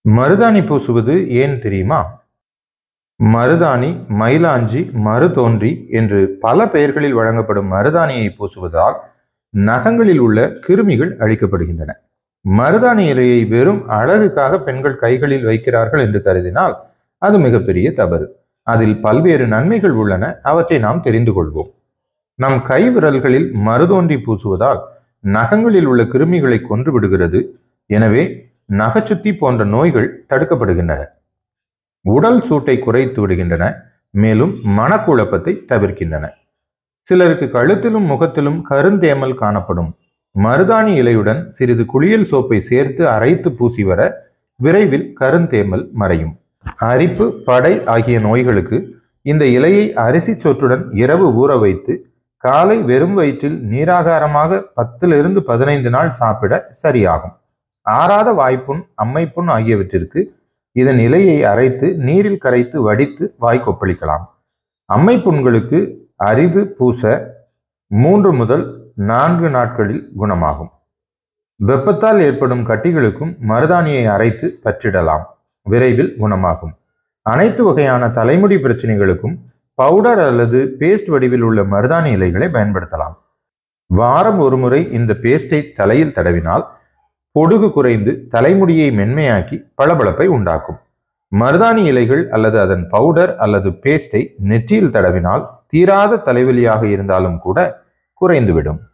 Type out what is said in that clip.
மருதாணி பூசுவது ஏன் தெரியுமா மருதாணி மயிலாஞ்சி மருதோன்றி என்று பல பெயர்களில் வழங்கப்படும் மருதாணியை பூசுவதால் நகங்களில் உள்ள கிருமிகள் அழிக்கப்படுகின்றன மருதாணி இலையை வெறும் அழகுக்காக பெண்கள் கைகளில் வைக்கிறார்கள் என்று கருதினால் அது மிகப்பெரிய தவறு அதில் பல்வேறு நன்மைகள் உள்ளன அவற்றை நாம் தெரிந்து கொள்வோம் நம் கை விரல்களில் மருதோன்றி பூசுவதால் நகங்களில் உள்ள கிருமிகளை கொன்று விடுகிறது எனவே நகச்சுத்தி போன்ற நோய்கள் தடுக்கப்படுகின்றன உடல் சூட்டை குறைத்து விடுகின்றன மேலும் மனக்குழப்பத்தை தவிர்க்கின்றன சிலருக்கு கழுத்திலும் முகத்திலும் கருந்தேமல் காணப்படும் மருதாணி இலையுடன் சிறிது குளியல் சோப்பை சேர்த்து அரைத்து பூசி வர விரைவில் கருந்தேமல் மறையும் அரிப்பு படை ஆகிய நோய்களுக்கு இந்த இலையை அரிசி சொற்றுடன் இரவு ஊற வைத்து காலை வெறும் வயிற்றில் நீராகாரமாக பத்திலிருந்து பதினைந்து நாள் சாப்பிட சரியாகும் ஆறாத வாய்ப்புண் அம்மைப்புண் ஆகியவற்றிற்கு இதன் இலையை அரைத்து நீரில் கரைத்து வடித்து வாய் கொப்பளிக்கலாம் அம்மை புண்களுக்கு அரிது பூச மூன்று முதல் நான்கு நாட்களில் குணமாகும் வெப்பத்தால் ஏற்படும் கட்டிகளுக்கும் மருதாணியை அரைத்து பற்றிடலாம் விரைவில் குணமாகும் அனைத்து வகையான தலைமுடி பிரச்சனைகளுக்கும் பவுடர் அல்லது பேஸ்ட் வடிவில் உள்ள மருதாணி இலைகளை பயன்படுத்தலாம் வாரம் ஒரு முறை இந்த பேஸ்டை தலையில் தடவினால் பொடுகு குறைந்து தலைமுடியை மென்மையாக்கி பளபளப்பை உண்டாக்கும் மருதாணி இலைகள் அல்லது அதன் பவுடர் அல்லது பேஸ்டை நெற்றியில் தடவினால் தீராத தலைவலியாக இருந்தாலும் கூட குறைந்துவிடும்